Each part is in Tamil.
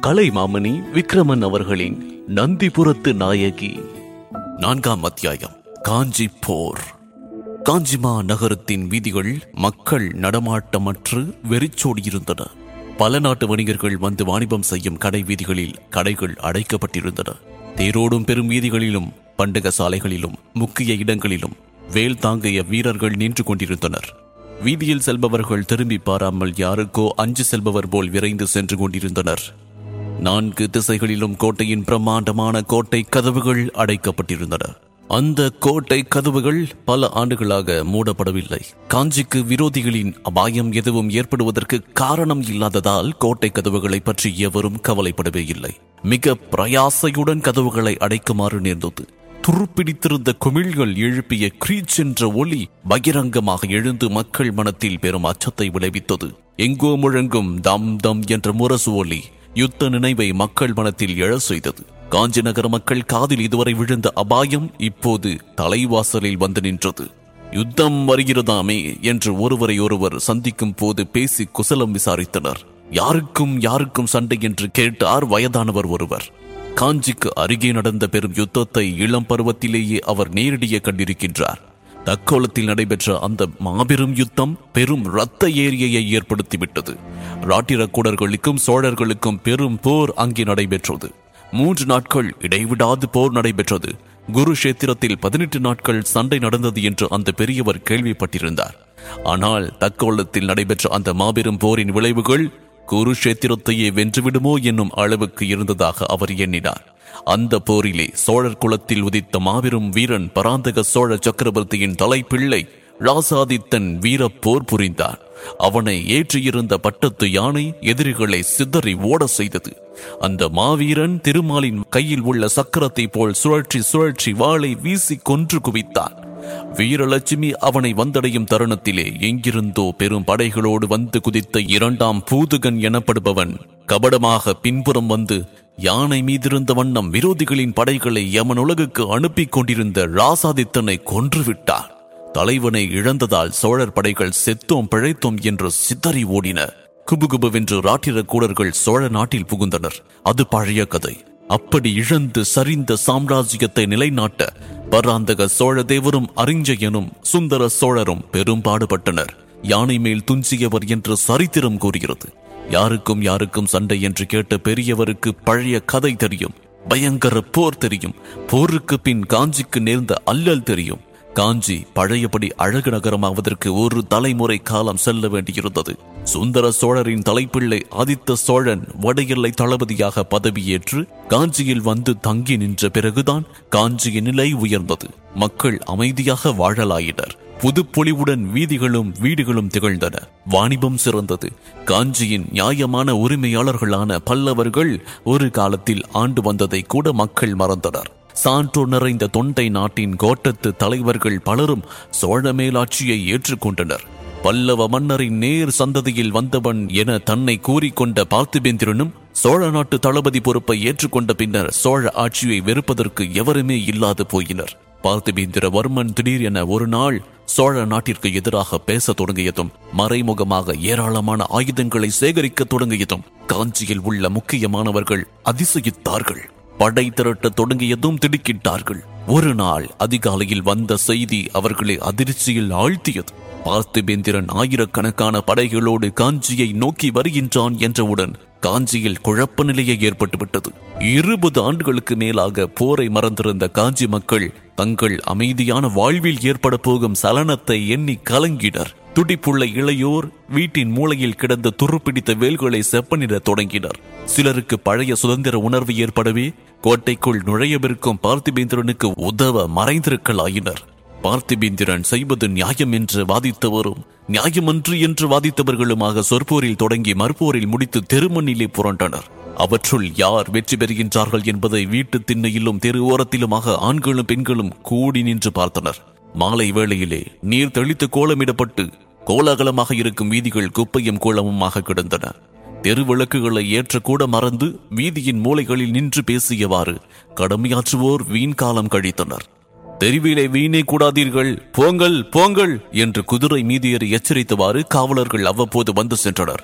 கலைமாமணி விக்ரமன் அவர்களின் நந்திபுரத்து நாயகி நான்காம் அத்தியாயம் காஞ்சி போர் காஞ்சிமா நகரத்தின் வீதிகள் மக்கள் நடமாட்டமற்று வெறிச்சோடியிருந்தன பல நாட்டு வணிகர்கள் வந்து வாணிபம் செய்யும் கடை வீதிகளில் கடைகள் அடைக்கப்பட்டிருந்தன தேரோடும் பெரும் வீதிகளிலும் பண்டக சாலைகளிலும் முக்கிய இடங்களிலும் வேல் தாங்கிய வீரர்கள் நின்று கொண்டிருந்தனர் வீதியில் செல்பவர்கள் திரும்பி பாராமல் யாருக்கோ அஞ்சு செல்பவர் போல் விரைந்து சென்று கொண்டிருந்தனர் நான்கு திசைகளிலும் கோட்டையின் பிரம்மாண்டமான கோட்டை கதவுகள் அடைக்கப்பட்டிருந்தன அந்த கோட்டை கதவுகள் பல ஆண்டுகளாக மூடப்படவில்லை காஞ்சிக்கு விரோதிகளின் அபாயம் எதுவும் ஏற்படுவதற்கு காரணம் இல்லாததால் கோட்டை கதவுகளை பற்றி எவரும் கவலைப்படவே இல்லை மிக பிரயாசையுடன் கதவுகளை அடைக்குமாறு நேர்ந்தது துருப்பிடித்திருந்த குமிழ்கள் எழுப்பிய கிரீச் என்ற ஒலி பகிரங்கமாக எழுந்து மக்கள் மனத்தில் பெரும் அச்சத்தை விளைவித்தது எங்கோ முழங்கும் தம் தம் என்ற முரசு ஒலி யுத்த நினைவை மக்கள் மனத்தில் எழ செய்தது காஞ்சி நகர மக்கள் காதில் இதுவரை விழுந்த அபாயம் இப்போது தலைவாசலில் வந்து நின்றது யுத்தம் வருகிறதாமே என்று ஒருவரை ஒருவர் சந்திக்கும் போது பேசி குசலம் விசாரித்தனர் யாருக்கும் யாருக்கும் சண்டை என்று கேட்டார் வயதானவர் ஒருவர் காஞ்சிக்கு அருகே நடந்த பெரும் யுத்தத்தை இளம் பருவத்திலேயே அவர் நேரடியே கண்டிருக்கின்றார் தக்கோலத்தில் நடைபெற்ற அந்த மாபெரும் யுத்தம் பெரும் இரத்த ஏரியையை ஏற்படுத்திவிட்டது ராட்டிரக்கூடர்களுக்கும் சோழர்களுக்கும் பெரும் போர் அங்கே நடைபெற்றது மூன்று நாட்கள் இடைவிடாது போர் நடைபெற்றது குருஷேத்திரத்தில் பதினெட்டு நாட்கள் சண்டை நடந்தது என்று அந்த பெரியவர் கேள்விப்பட்டிருந்தார் ஆனால் தக்கோலத்தில் நடைபெற்ற அந்த மாபெரும் போரின் விளைவுகள் குருஷேத்திரத்தையே வென்றுவிடுமோ என்னும் அளவுக்கு இருந்ததாக அவர் எண்ணினார் அந்த போரிலே சோழர் குலத்தில் உதித்த மாபெரும் வீரன் பராந்தக சோழ சக்கரவர்த்தியின் தலைப்பிள்ளை ராசாதித்தன் வீர போர் புரிந்தார் அவனை ஏற்றியிருந்த பட்டத்து யானை எதிரிகளை சிதறி ஓட செய்தது அந்த மாவீரன் திருமாலின் கையில் உள்ள சக்கரத்தை போல் சுழற்சி சுழற்சி வாளை வீசி கொன்று குவித்தான் வீரலட்சுமி அவனை வந்தடையும் தருணத்திலே எங்கிருந்தோ பெரும் படைகளோடு வந்து குதித்த இரண்டாம் பூதுகன் எனப்படுபவன் கபடமாக பின்புறம் வந்து யானை மீதிருந்த வண்ணம் விரோதிகளின் படைகளை யமனுலகுக்கு அனுப்பிக் கொண்டிருந்த ராசாதித்தனை கொன்றுவிட்டார் தலைவனை இழந்ததால் சோழர் படைகள் செத்தோம் பிழைத்தோம் என்று சிதறி ஓடின குபுகுபுவென்று ராட்டிர கூடர்கள் சோழ நாட்டில் புகுந்தனர் அது பழைய கதை அப்படி இழந்து சரிந்த சாம்ராஜ்யத்தை நிலைநாட்ட பராந்தக சோழ தேவரும் அறிஞ்சயனும் சுந்தர சோழரும் பெரும்பாடுபட்டனர் யானை மேல் துஞ்சியவர் என்று சரித்திரம் கூறுகிறது யாருக்கும் யாருக்கும் சண்டை என்று கேட்ட பெரியவருக்கு பழைய கதை தெரியும் பயங்கர போர் தெரியும் போருக்கு பின் காஞ்சிக்கு நேர்ந்த அல்லல் தெரியும் காஞ்சி பழையபடி அழகு நகரமாவதற்கு ஒரு தலைமுறை காலம் செல்ல வேண்டியிருந்தது சுந்தர சோழரின் தலைப்பிள்ளை ஆதித்த சோழன் வட எல்லை தளபதியாக பதவியேற்று காஞ்சியில் வந்து தங்கி நின்ற பிறகுதான் காஞ்சியின் நிலை உயர்ந்தது மக்கள் அமைதியாக வாழலாயினர் புதுப்பொலிவுடன் வீதிகளும் வீடுகளும் திகழ்ந்தன வாணிபம் சிறந்தது காஞ்சியின் நியாயமான உரிமையாளர்களான பல்லவர்கள் ஒரு காலத்தில் ஆண்டு வந்ததை கூட மக்கள் மறந்தனர் சான்றோர் நிறைந்த தொண்டை நாட்டின் கோட்டத்து தலைவர்கள் பலரும் சோழ மேலாட்சியை ஏற்றுக்கொண்டனர் பல்லவ மன்னரின் நேர் சந்ததியில் வந்தவன் என தன்னை கூறிக்கொண்ட பார்த்திபேந்திரனும் சோழ நாட்டு தளபதி பொறுப்பை ஏற்றுக்கொண்ட பின்னர் சோழ ஆட்சியை வெறுப்பதற்கு எவருமே இல்லாது போயினர் பார்த்திபேந்திரவர்மன் திடீர் என ஒரு நாள் சோழ நாட்டிற்கு எதிராக பேச தொடங்கியதும் மறைமுகமாக ஏராளமான ஆயுதங்களை சேகரிக்க தொடங்கியதும் காஞ்சியில் உள்ள முக்கியமானவர்கள் அதிசயித்தார்கள் படை திரட்ட தொடங்கியதும் திடுக்கிட்டார்கள் ஒரு நாள் அதிகாலையில் வந்த செய்தி அவர்களை அதிர்ச்சியில் ஆழ்த்தியது பார்த்திபேந்திரன் ஆயிரக்கணக்கான படைகளோடு காஞ்சியை நோக்கி வருகின்றான் என்றவுடன் காஞ்சியில் குழப்ப நிலையை ஏற்பட்டுவிட்டது இருபது ஆண்டுகளுக்கு மேலாக போரை மறந்திருந்த காஞ்சி மக்கள் தங்கள் அமைதியான வாழ்வில் ஏற்பட போகும் சலனத்தை எண்ணி கலங்கினர் துடிப்புள்ள இளையோர் வீட்டின் மூலையில் கிடந்த துருப்பிடித்த வேல்களை செப்பனிடத் தொடங்கினர் சிலருக்கு பழைய சுதந்திர உணர்வு ஏற்படவே கோட்டைக்குள் நுழையவிருக்கும் பார்த்திபேந்திரனுக்கு உதவ மறைந்திருக்கலாயினர் பார்த்திபேந்திரன் செய்வது நியாயம் என்று வாதித்தவரும் நியாயமன்று என்று வாதித்தவர்களுமாக சொற்போரில் தொடங்கி மறுப்போரில் முடித்து தெருமண்ணிலே புரண்டனர் அவற்றுள் யார் வெற்றி பெறுகின்றார்கள் என்பதை வீட்டு திண்ணையிலும் தெரு ஓரத்திலுமாக ஆண்களும் பெண்களும் கூடி நின்று பார்த்தனர் மாலை வேளையிலே நீர் தெளித்து கோலமிடப்பட்டு கோலாகலமாக இருக்கும் வீதிகள் குப்பையும் கோலமுமாக கிடந்தன தெருவிளக்குகளை ஏற்றக்கூட மறந்து வீதியின் மூலைகளில் நின்று பேசியவாறு கடமையாற்றுவோர் வீண் காலம் கழித்தனர் தெருவிலே வீணே கூடாதீர்கள் போங்கள் போங்கள் என்று குதிரை மீது ஏறி எச்சரித்தவாறு காவலர்கள் அவ்வப்போது வந்து சென்றனர்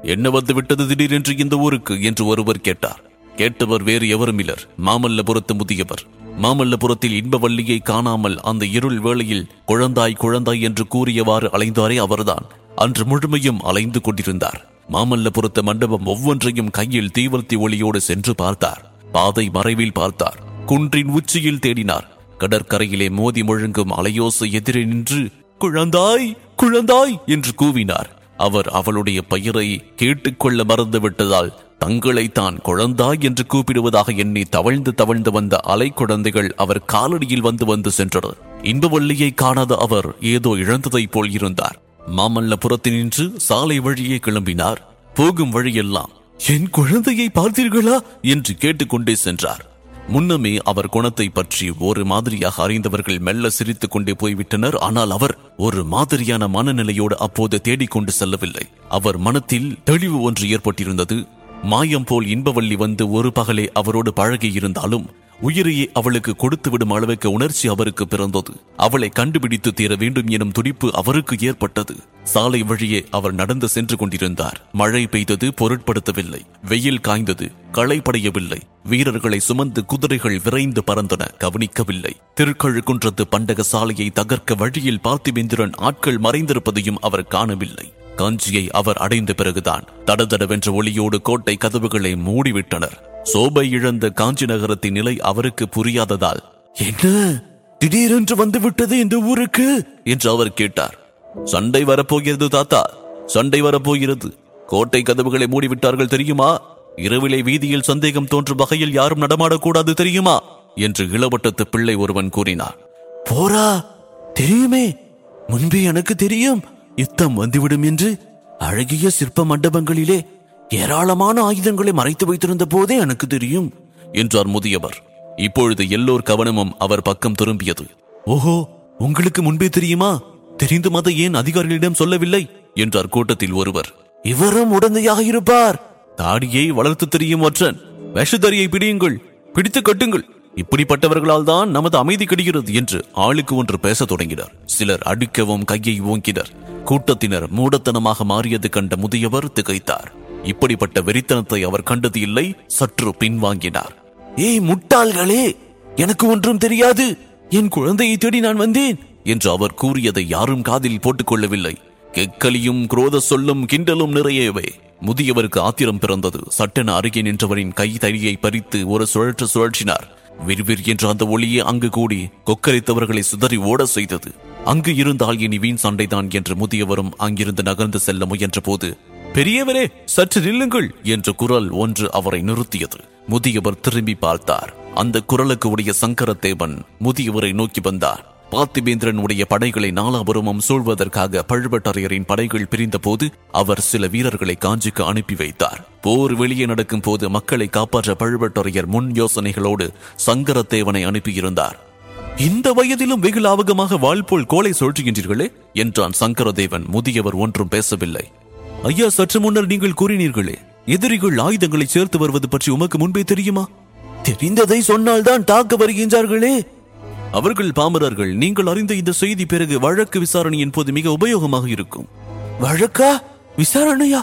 என்ன வந்து விட்டது திடீரென்று இந்த ஊருக்கு என்று ஒருவர் கேட்டார் கேட்டவர் வேறு எவரும் இல்லர் மாமல்லபுரத்து முதியவர் மாமல்லபுரத்தில் இன்பவல்லியை காணாமல் அந்த இருள் வேளையில் குழந்தாய் குழந்தாய் என்று கூறியவாறு அலைந்தாரே அவர்தான் அன்று முழுமையும் அலைந்து கொண்டிருந்தார் மாமல்லபுரத்து மண்டபம் ஒவ்வொன்றையும் கையில் தீவர்த்தி ஒளியோடு சென்று பார்த்தார் பாதை மறைவில் பார்த்தார் குன்றின் உச்சியில் தேடினார் கடற்கரையிலே மோதி முழங்கும் அலையோசை எதிரே நின்று குழந்தாய் குழந்தாய் என்று கூவினார் அவர் அவளுடைய பெயரை கேட்டுக்கொள்ள மறந்து விட்டதால் தங்களை தான் குழந்தாய் என்று கூப்பிடுவதாக எண்ணி தவழ்ந்து தவழ்ந்து வந்த அலை குழந்தைகள் அவர் காலடியில் வந்து வந்து சென்றனர் இன்பவல்லியை காணாத அவர் ஏதோ இழந்ததைப் போல் இருந்தார் மாமல்லபுரத்தினின்று சாலை வழியே கிளம்பினார் போகும் வழியெல்லாம் என் குழந்தையை பார்த்தீர்களா என்று கேட்டுக்கொண்டே சென்றார் முன்னமே அவர் குணத்தை பற்றி ஒரு மாதிரியாக அறிந்தவர்கள் மெல்ல சிரித்துக் கொண்டே போய்விட்டனர் ஆனால் அவர் ஒரு மாதிரியான மனநிலையோடு அப்போது தேடிக்கொண்டு செல்லவில்லை அவர் மனத்தில் தெளிவு ஒன்று ஏற்பட்டிருந்தது மாயம் போல் இன்பவள்ளி வந்து ஒரு பகலே அவரோடு பழகி இருந்தாலும் உயிரையே அவளுக்கு கொடுத்து விடும் அளவுக்கு உணர்ச்சி அவருக்கு பிறந்தது அவளை கண்டுபிடித்து தீர வேண்டும் எனும் துடிப்பு அவருக்கு ஏற்பட்டது சாலை வழியே அவர் நடந்து சென்று கொண்டிருந்தார் மழை பெய்தது பொருட்படுத்தவில்லை வெயில் காய்ந்தது களை படையவில்லை வீரர்களை சுமந்து குதிரைகள் விரைந்து பறந்தன கவனிக்கவில்லை திருக்கழுக்குன்றத்து பண்டக சாலையை தகர்க்க வழியில் பார்த்திபேந்திரன் ஆட்கள் மறைந்திருப்பதையும் அவர் காணவில்லை காஞ்சியை அவர் அடைந்த பிறகுதான் தடதடவென்ற ஒளியோடு கோட்டை கதவுகளை மூடிவிட்டனர் சோபை இழந்த காஞ்சி நகரத்தின் நிலை அவருக்கு புரியாததால் என்ன திடீரென்று வந்து விட்டது இந்த ஊருக்கு என்று அவர் கேட்டார் சண்டை வரப்போகிறது தாத்தா சண்டை வரப்போகிறது கோட்டை கதவுகளை மூடிவிட்டார்கள் தெரியுமா இரவிலே வீதியில் சந்தேகம் தோன்றும் வகையில் யாரும் நடமாடக்கூடாது தெரியுமா என்று இளவட்டத்து பிள்ளை ஒருவன் கூறினார் போரா தெரியுமே முன்பே எனக்கு தெரியும் யுத்தம் வந்துவிடும் என்று அழகிய சிற்ப மண்டபங்களிலே ஏராளமான ஆயுதங்களை மறைத்து வைத்திருந்த போதே எனக்கு தெரியும் என்றார் முதியவர் இப்பொழுது எல்லோர் கவனமும் அவர் பக்கம் திரும்பியது ஓஹோ உங்களுக்கு முன்பே தெரியுமா தெரிந்தும் அதை ஏன் அதிகாரிகளிடம் சொல்லவில்லை என்றார் கூட்டத்தில் ஒருவர் இவரும் உடந்தையாக இருப்பார் தாடியை வளர்த்து தெரியும் ஒற்றன் விஷதரியை பிடியுங்கள் பிடித்து கட்டுங்கள் இப்படிப்பட்டவர்களால் தான் நமது அமைதி கெடுகிறது என்று ஆளுக்கு ஒன்று பேசத் தொடங்கினர் சிலர் அடிக்கவும் கையை ஓங்கினர் கூட்டத்தினர் மூடத்தனமாக மாறியது கண்ட முதியவர் திகைத்தார் இப்படிப்பட்ட வெறித்தனத்தை அவர் கண்டது இல்லை சற்று பின்வாங்கினார் ஏய் முட்டாள்களே எனக்கு ஒன்றும் தெரியாது என் குழந்தையை தேடி நான் வந்தேன் என்று அவர் கூறியதை யாரும் காதில் போட்டுக் கொள்ளவில்லை கெக்கலியும் குரோத சொல்லும் கிண்டலும் நிறையவே முதியவருக்கு ஆத்திரம் பிறந்தது சட்டென அருகே நின்றவரின் கை தடியை பறித்து ஒரு சுழற்று சுழற்றினார் விறுவிறு என்ற அந்த ஒளியே அங்கு கூடி கொக்கரித்தவர்களை சிதறி ஓட செய்தது அங்கு இருந்தால் இனி வீண் சண்டைதான் என்று முதியவரும் அங்கிருந்து நகர்ந்து செல்ல முயன்ற போது பெரியவரே சற்று நில்லுங்கள் என்ற குரல் ஒன்று அவரை நிறுத்தியது முதியவர் திரும்பி பார்த்தார் அந்த குரலுக்கு உடைய சங்கரதேவன் முதியவரை நோக்கி வந்தார் பார்த்திபேந்திரன் உடைய படைகளை நாலாபுரமும் சூழ்வதற்காக பழுவட்டரையரின் படைகள் பிரிந்தபோது அவர் சில வீரர்களை காஞ்சிக்கு அனுப்பி வைத்தார் போர் வெளியே நடக்கும் போது மக்களை காப்பாற்ற பழுவட்டரையர் முன் யோசனைகளோடு சங்கரதேவனை அனுப்பியிருந்தார் இந்த வயதிலும் வெகு லாவகமாக வாழ் போல் கோலை சொல்ற்றுகின்றீர்களே என்றான் சங்கரதேவன் முதியவர் ஒன்றும் பேசவில்லை ஐயா சற்று முன்னர் நீங்கள் கூறினீர்களே எதிரிகள் ஆயுதங்களை சேர்த்து வருவது பற்றி உமக்கு முன்பே தெரியுமா தெரிந்ததை சொன்னால்தான் தாக்க வருகின்றார்களே அவர்கள் பாமரர்கள் நீங்கள் அறிந்த இந்த செய்தி பிறகு வழக்கு விசாரணையின் போது மிக உபயோகமாக இருக்கும் வழக்கா விசாரணையா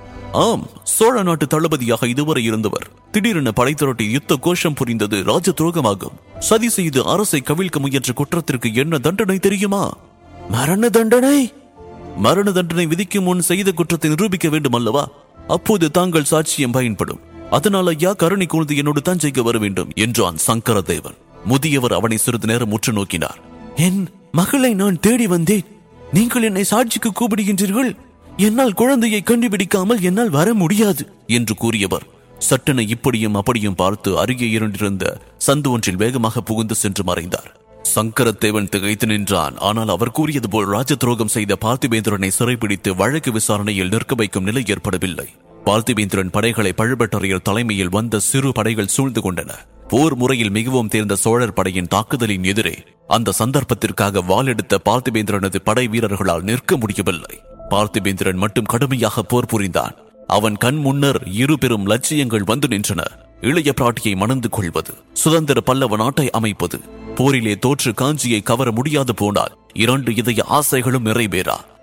ஆம் சோழ நாட்டு தளபதியாக இதுவரை இருந்தவர் திடீரென படை திரட்டி யுத்த கோஷம் புரிந்தது ராஜ துரோகமாகும் சதி செய்து அரசை கவிழ்க்க முயன்ற குற்றத்திற்கு என்ன தண்டனை தெரியுமா மரண தண்டனை மரண தண்டனை விதிக்கும் முன் செய்த குற்றத்தை நிரூபிக்க வேண்டும் அல்லவா அப்போது தாங்கள் சாட்சியம் பயன்படும் அதனால் ஐயா கருணை கூர்ந்து என்னோடு தஞ்சைக்கு வர வேண்டும் என்றான் சங்கரதேவன் முதியவர் அவனை சிறிது நேரம் உற்று நோக்கினார் என் மகளை நான் தேடி வந்தேன் நீங்கள் என்னை சாட்சிக்கு கூப்பிடுகின்றீர்கள் என்னால் குழந்தையை கண்டுபிடிக்காமல் என்னால் வர முடியாது என்று கூறியவர் சட்டென இப்படியும் அப்படியும் பார்த்து அருகே இருண்டிருந்த சந்து ஒன்றில் வேகமாக புகுந்து சென்று மறைந்தார் சங்கரத்தேவன் திகைத்து நின்றான் ஆனால் அவர் கூறியது போல் ராஜ துரோகம் செய்த பார்த்திபேந்திரனை சிறைபிடித்து வழக்கு விசாரணையில் நிற்க வைக்கும் நிலை ஏற்படவில்லை பார்த்திபேந்திரன் படைகளை பழுவேட்டரையர் தலைமையில் வந்த சிறு படைகள் சூழ்ந்து கொண்டன போர் முறையில் மிகவும் தேர்ந்த சோழர் படையின் தாக்குதலின் எதிரே அந்த சந்தர்ப்பத்திற்காக வாளெடுத்த பார்த்திபேந்திரனது படை வீரர்களால் நிற்க முடியவில்லை பார்த்திபேந்திரன் மட்டும் கடுமையாக போர் புரிந்தான் அவன் கண் முன்னர் இரு பெரும் லட்சியங்கள் வந்து நின்றன இளைய பிராட்டியை மணந்து கொள்வது சுதந்திர பல்லவ நாட்டை அமைப்பது போரிலே தோற்று காஞ்சியை கவர முடியாது போனால் இரண்டு இதய ஆசைகளும் நிறைவேறா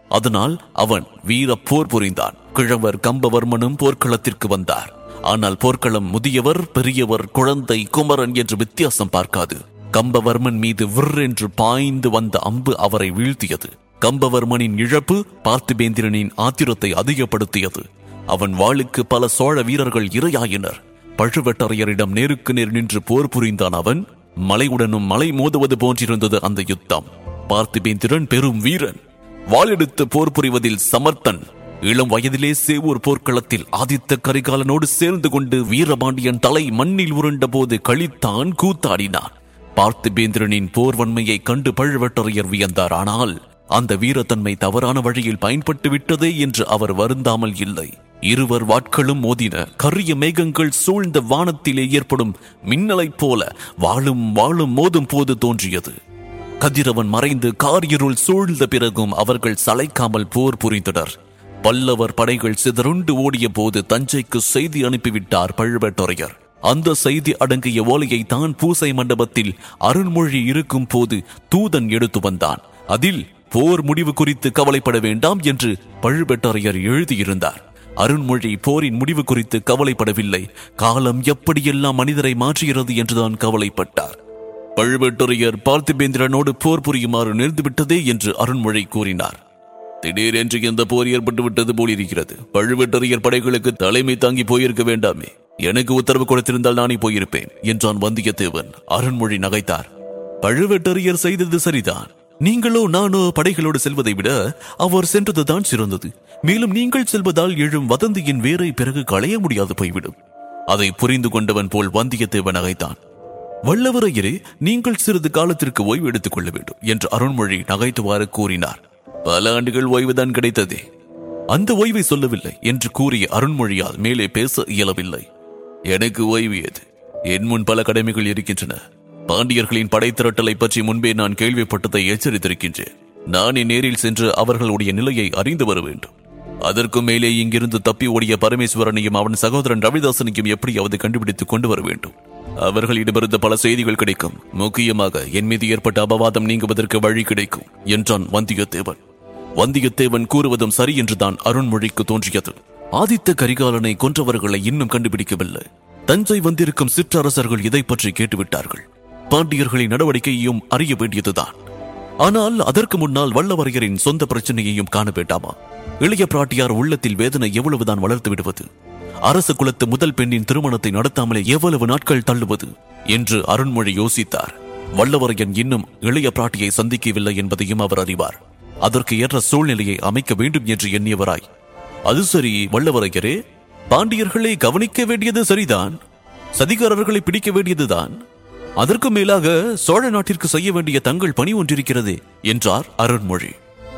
அதனால் அவன் வீர போர் புரிந்தான் கிழவர் கம்பவர்மனும் போர்க்களத்திற்கு வந்தார் ஆனால் போர்க்களம் முதியவர் பெரியவர் குழந்தை குமரன் என்று வித்தியாசம் பார்க்காது கம்பவர்மன் மீது விர் என்று பாய்ந்து வந்த அம்பு அவரை வீழ்த்தியது கம்பவர்மனின் இழப்பு பார்த்திபேந்திரனின் ஆத்திரத்தை அதிகப்படுத்தியது அவன் வாளுக்கு பல சோழ வீரர்கள் இரையாயினர் பழுவட்டரையரிடம் நேருக்கு நேர் நின்று போர் புரிந்தான் அவன் மலையுடனும் மலை மோதுவது போன்றிருந்தது அந்த யுத்தம் பார்த்திபேந்திரன் பெரும் வீரன் வாளெடுத்து போர் புரிவதில் சமர்த்தன் இளம் வயதிலே சேவூர் போர்க்களத்தில் ஆதித்த கரிகாலனோடு சேர்ந்து கொண்டு வீரபாண்டியன் தலை மண்ணில் உருண்ட போது கழித்தான் கூத்தாடினான் பார்த்திபேந்திரனின் போர் வன்மையை கண்டு பழுவட்டரையர் வியந்தார் ஆனால் அந்த வீரத்தன்மை தவறான வழியில் பயன்பட்டு விட்டதே என்று அவர் வருந்தாமல் இல்லை இருவர் வாட்களும் மோதின கரிய மேகங்கள் சூழ்ந்த வானத்திலே ஏற்படும் மின்னலைப் போல வாழும் வாழும் மோதும் போது தோன்றியது கதிரவன் மறைந்து காரிருள் சூழ்ந்த பிறகும் அவர்கள் சளைக்காமல் போர் புரிந்தனர் பல்லவர் படைகள் சிதறுண்டு ஓடிய போது தஞ்சைக்கு செய்தி அனுப்பிவிட்டார் பழுவேட்டரையர் அந்த செய்தி அடங்கிய ஓலையை தான் பூசை மண்டபத்தில் அருண்மொழி இருக்கும் போது தூதன் எடுத்து வந்தான் அதில் போர் முடிவு குறித்து கவலைப்பட வேண்டாம் என்று பழுவேட்டரையர் எழுதியிருந்தார் அருண்மொழி போரின் முடிவு குறித்து கவலைப்படவில்லை காலம் எப்படியெல்லாம் மனிதரை மாற்றுகிறது என்றுதான் கவலைப்பட்டார் பழுவேட்டரையர் பார்த்திபேந்திரனோடு போர் புரியுமாறு நேர்ந்துவிட்டதே என்று அருண்மொழி கூறினார் திடீரென்று இந்த போர் ஏற்பட்டு விட்டது போல் இருக்கிறது பழுவேட்டரையர் படைகளுக்கு தலைமை தாங்கி போயிருக்க வேண்டாமே எனக்கு உத்தரவு கொடுத்திருந்தால் நானே போயிருப்பேன் என்றான் வந்தியத்தேவன் அருண்மொழி நகைத்தார் பழுவேட்டரையர் செய்தது சரிதான் நீங்களோ நானோ படைகளோடு செல்வதை விட அவர் சென்றதுதான் சிறந்தது மேலும் நீங்கள் செல்வதால் எழும் வதந்தியின் வேரை பிறகு களைய முடியாது போய்விடும் அதை புரிந்து கொண்டவன் போல் வந்தியத்தேவன் நகைத்தான் வல்லவரையரே நீங்கள் சிறிது காலத்திற்கு ஓய்வு எடுத்துக் கொள்ள வேண்டும் என்று அருண்மொழி நகைத்துவாறு கூறினார் பல ஆண்டுகள் ஓய்வுதான் கிடைத்ததே அந்த ஓய்வை சொல்லவில்லை என்று கூறிய அருண்மொழியால் மேலே பேச இயலவில்லை எனக்கு ஓய்வு ஏது என் முன் பல கடமைகள் இருக்கின்றன பாண்டியர்களின் படைத்திரட்டலை பற்றி முன்பே நான் கேள்விப்பட்டதை எச்சரித்திருக்கின்றேன் நானே நேரில் சென்று அவர்களுடைய நிலையை அறிந்து வர வேண்டும் அதற்கும் மேலே இங்கிருந்து தப்பி ஓடிய பரமேஸ்வரனையும் அவன் சகோதரன் ரவிதாசனையும் எப்படியாவது கண்டுபிடித்துக் கொண்டு வர வேண்டும் அவர்களிடமிருந்து பல செய்திகள் கிடைக்கும் முக்கியமாக என் மீது ஏற்பட்ட அபவாதம் நீங்குவதற்கு வழி கிடைக்கும் என்றான் வந்தியத்தேவன் வந்தியத்தேவன் கூறுவதும் சரி என்றுதான் அருண்மொழிக்கு தோன்றியது ஆதித்த கரிகாலனை கொன்றவர்களை இன்னும் கண்டுபிடிக்கவில்லை தஞ்சை வந்திருக்கும் சிற்றரசர்கள் இதை பற்றி கேட்டுவிட்டார்கள் பாண்டியர்களின் நடவடிக்கையையும் அறிய வேண்டியதுதான் ஆனால் அதற்கு முன்னால் வல்லவரையரின் சொந்த பிரச்சனையையும் காண வேண்டாமா இளைய பிராட்டியார் உள்ளத்தில் வேதனை எவ்வளவுதான் வளர்த்து விடுவது அரச குலத்து முதல் பெண்ணின் திருமணத்தை நடத்தாமலே எவ்வளவு நாட்கள் தள்ளுவது என்று அருண்மொழி யோசித்தார் வல்லவரையன் இன்னும் இளைய பிராட்டியை சந்திக்கவில்லை என்பதையும் அவர் அறிவார் அதற்கு ஏற்ற சூழ்நிலையை அமைக்க வேண்டும் என்று எண்ணியவராய் அது சரி வல்லவரையரே பாண்டியர்களை கவனிக்க வேண்டியது சரிதான் சதிகாரர்களை பிடிக்க வேண்டியதுதான் அதற்கு மேலாக சோழ நாட்டிற்கு செய்ய வேண்டிய தங்கள் பணி ஒன்றிருக்கிறதே என்றார் அருண்மொழி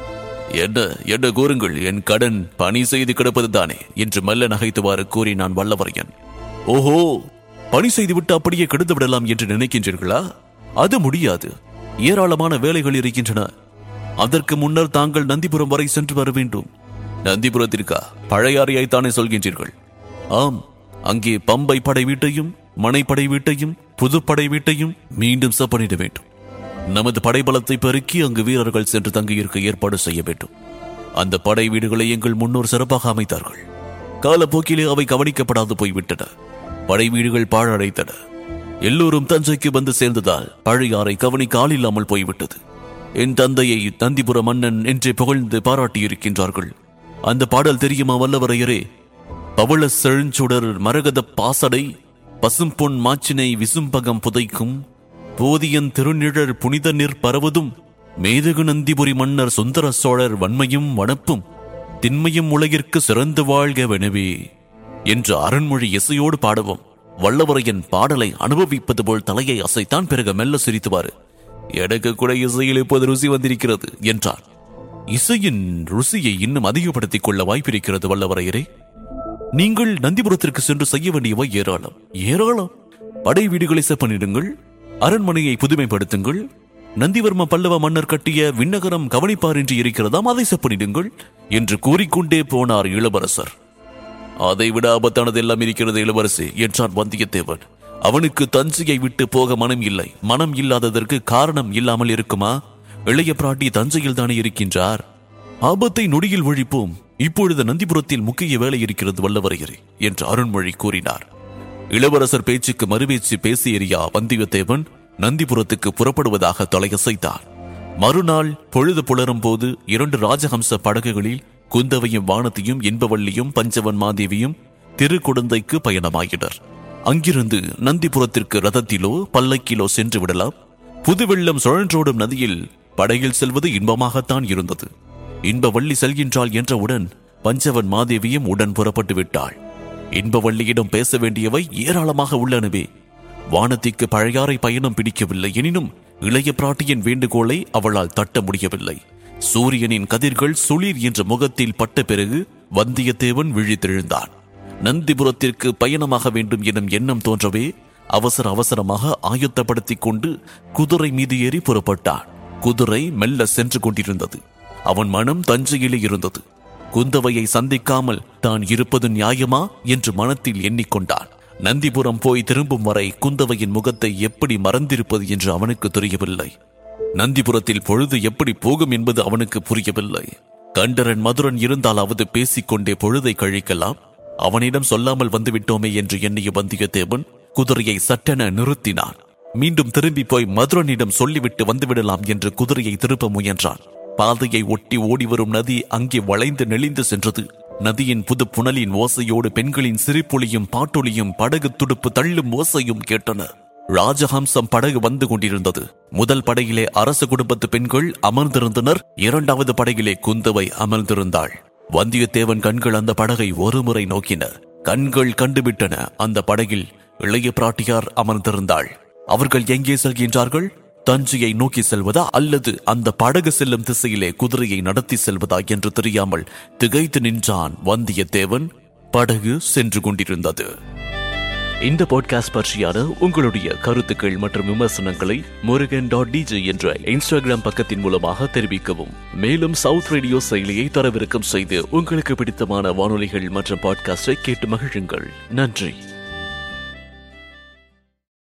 என்ன என்ன கூறுங்கள் என் கடன் பணி செய்து கிடப்பதுதானே என்று மெல்ல நகைத்துவாறு கூறினான் வல்லவரையன் ஓஹோ பணி செய்துவிட்டு அப்படியே கெடுத்து விடலாம் என்று நினைக்கின்றீர்களா அது முடியாது ஏராளமான வேலைகள் இருக்கின்றன அதற்கு முன்னர் தாங்கள் நந்திபுரம் வரை சென்று வர வேண்டும் நந்திபுரத்திற்கா பழையாறையாய்த்தானே சொல்கின்றீர்கள் ஆம் அங்கே பம்பை படை வீட்டையும் மனைப்படை வீட்டையும் புதுப்படை வீட்டையும் மீண்டும் செப்பனிட வேண்டும் நமது படைபலத்தை பெருக்கி அங்கு வீரர்கள் சென்று தங்கியிருக்க ஏற்பாடு செய்ய வேண்டும் அந்த படை வீடுகளை எங்கள் முன்னோர் சிறப்பாக அமைத்தார்கள் காலப்போக்கிலே அவை கவனிக்கப்படாது போய்விட்டன படை வீடுகள் பாழடைத்தன எல்லோரும் தஞ்சைக்கு வந்து சேர்ந்ததால் பழையாறை கவனிக்க ஆள் இல்லாமல் போய்விட்டது என் தந்தையை தந்திபுர மன்னன் என்றே புகழ்ந்து பாராட்டியிருக்கின்றார்கள் அந்த பாடல் தெரியுமா வல்லவரையரே பவள செழுஞ்சுடர் மரகத பாசடை பசும்பொன் மாச்சினை விசும்பகம் புதைக்கும் போதியன் திருநிழற் புனித நீர் பரவதும் மேதகு நந்திபுரி மன்னர் சுந்தர சோழர் வன்மையும் வனப்பும் திண்மையும் உலகிற்கு சிறந்து வாழ்கவெனவே என்று அருண்மொழி இசையோடு பாடவும் வல்லவரையன் பாடலை அனுபவிப்பது போல் தலையை அசைத்தான் பிறகு மெல்ல சிரித்துவாரு எனக்கு கூட இசையில் இப்போது ருசி வந்திருக்கிறது என்றார் இசையின் ருசியை இன்னும் அதிகப்படுத்திக் கொள்ள வாய்ப்பிருக்கிறது வல்லவரையரே நீங்கள் நந்திபுரத்திற்கு சென்று செய்ய வேண்டியவை ஏராளம் ஏராளம் படை வீடுகளை செப்பனிடுங்கள் அரண்மனையை புதுமைப்படுத்துங்கள் நந்திவர்ம பல்லவ மன்னர் கட்டிய விண்ணகரம் கவனிப்பாரின்றி இருக்கிறதாம் அதை செப்பனிடுங்கள் என்று கூறிக்கொண்டே போனார் இளவரசர் அதை விட ஆபத்தானது எல்லாம் இருக்கிறது இளவரசி என்றான் வந்தியத்தேவன் அவனுக்கு தஞ்சையை விட்டு போக மனம் இல்லை மனம் இல்லாததற்கு காரணம் இல்லாமல் இருக்குமா இளைய பிராட்டி தஞ்சையில் தானே இருக்கின்றார் ஆபத்தை நொடியில் ஒழிப்போம் இப்பொழுது நந்திபுரத்தில் முக்கிய வேலை இருக்கிறது வல்லவரையரே என்று அருண்மொழி கூறினார் இளவரசர் பேச்சுக்கு மறுபேச்சு பேசி எறியா வந்தியத்தேவன் நந்திபுரத்துக்கு புறப்படுவதாக தலையசைத்தார் மறுநாள் பொழுது புலரும் போது இரண்டு ராஜஹம்ச படகுகளில் குந்தவையும் வானதியும் இன்பவள்ளியும் பஞ்சவன் மாதேவியும் திருக்குடந்தைக்கு பயணமாயினர் அங்கிருந்து நந்திபுரத்திற்கு ரதத்திலோ பல்லக்கிலோ சென்று விடலாம் புதுவெள்ளம் சுழன்றோடும் நதியில் படகில் செல்வது இன்பமாகத்தான் இருந்தது இன்பவள்ளி செல்கின்றாள் என்றவுடன் பஞ்சவன் மாதேவியும் உடன் புறப்பட்டு விட்டாள் இன்பவள்ளியிடம் பேச வேண்டியவை ஏராளமாக உள்ளனவே வானத்திற்கு பழையாறை பயணம் பிடிக்கவில்லை எனினும் இளைய பிராட்டியின் வேண்டுகோளை அவளால் தட்ட முடியவில்லை சூரியனின் கதிர்கள் சுளிர் என்ற முகத்தில் பட்ட பிறகு வந்தியத்தேவன் விழித்தெழுந்தான் நந்திபுரத்திற்கு பயணமாக வேண்டும் எனும் எண்ணம் தோன்றவே அவசர அவசரமாக ஆயத்தப்படுத்திக் கொண்டு குதிரை மீது ஏறி புறப்பட்டான் குதிரை மெல்ல சென்று கொண்டிருந்தது அவன் மனம் தஞ்சையிலே இருந்தது குந்தவையை சந்திக்காமல் தான் இருப்பது நியாயமா என்று மனத்தில் எண்ணிக்கொண்டான் நந்திபுரம் போய் திரும்பும் வரை குந்தவையின் முகத்தை எப்படி மறந்திருப்பது என்று அவனுக்கு தெரியவில்லை நந்திபுரத்தில் பொழுது எப்படி போகும் என்பது அவனுக்கு புரியவில்லை கண்டரன் மதுரன் இருந்தாலாவது பேசிக்கொண்டே பொழுதை கழிக்கலாம் அவனிடம் சொல்லாமல் வந்துவிட்டோமே என்று எண்ணிய வந்தியத்தேவன் குதிரையை சட்டென நிறுத்தினான் மீண்டும் திரும்பி போய் மதுரனிடம் சொல்லிவிட்டு வந்துவிடலாம் என்று குதிரையை திருப்ப முயன்றான் பாதையை ஒட்டி ஓடி வரும் நதி அங்கே வளைந்து நெளிந்து சென்றது நதியின் புது புனலின் ஓசையோடு பெண்களின் சிரிப்பொலியும் பாட்டொலியும் படகு துடுப்பு தள்ளும் ஓசையும் கேட்டன ராஜஹம்சம் படகு வந்து கொண்டிருந்தது முதல் படகிலே அரச குடும்பத்து பெண்கள் அமர்ந்திருந்தனர் இரண்டாவது படகிலே குந்தவை அமர்ந்திருந்தாள் வந்தியத்தேவன் கண்கள் அந்த படகை ஒருமுறை நோக்கின கண்கள் கண்டுவிட்டன அந்த படகில் இளைய பிராட்டியார் அமர்ந்திருந்தாள் அவர்கள் எங்கே செல்கின்றார்கள் தஞ்சையை நோக்கி செல்வதா அல்லது அந்த படகு செல்லும் திசையிலே குதிரையை நடத்தி செல்வதா என்று தெரியாமல் திகைத்து நின்றான் வந்தியத்தேவன் படகு சென்று கொண்டிருந்தது இந்த பாட்காஸ்ட் பற்றியான உங்களுடைய கருத்துக்கள் மற்றும் விமர்சனங்களை முருகன் டாட் டிஜே என்ற இன்ஸ்டாகிராம் பக்கத்தின் மூலமாக தெரிவிக்கவும் மேலும் சவுத் ரேடியோ செயலியை தரவிறக்கம் செய்து உங்களுக்கு பிடித்தமான வானொலிகள் மற்றும் பாட்காஸ்டை கேட்டு மகிழுங்கள் நன்றி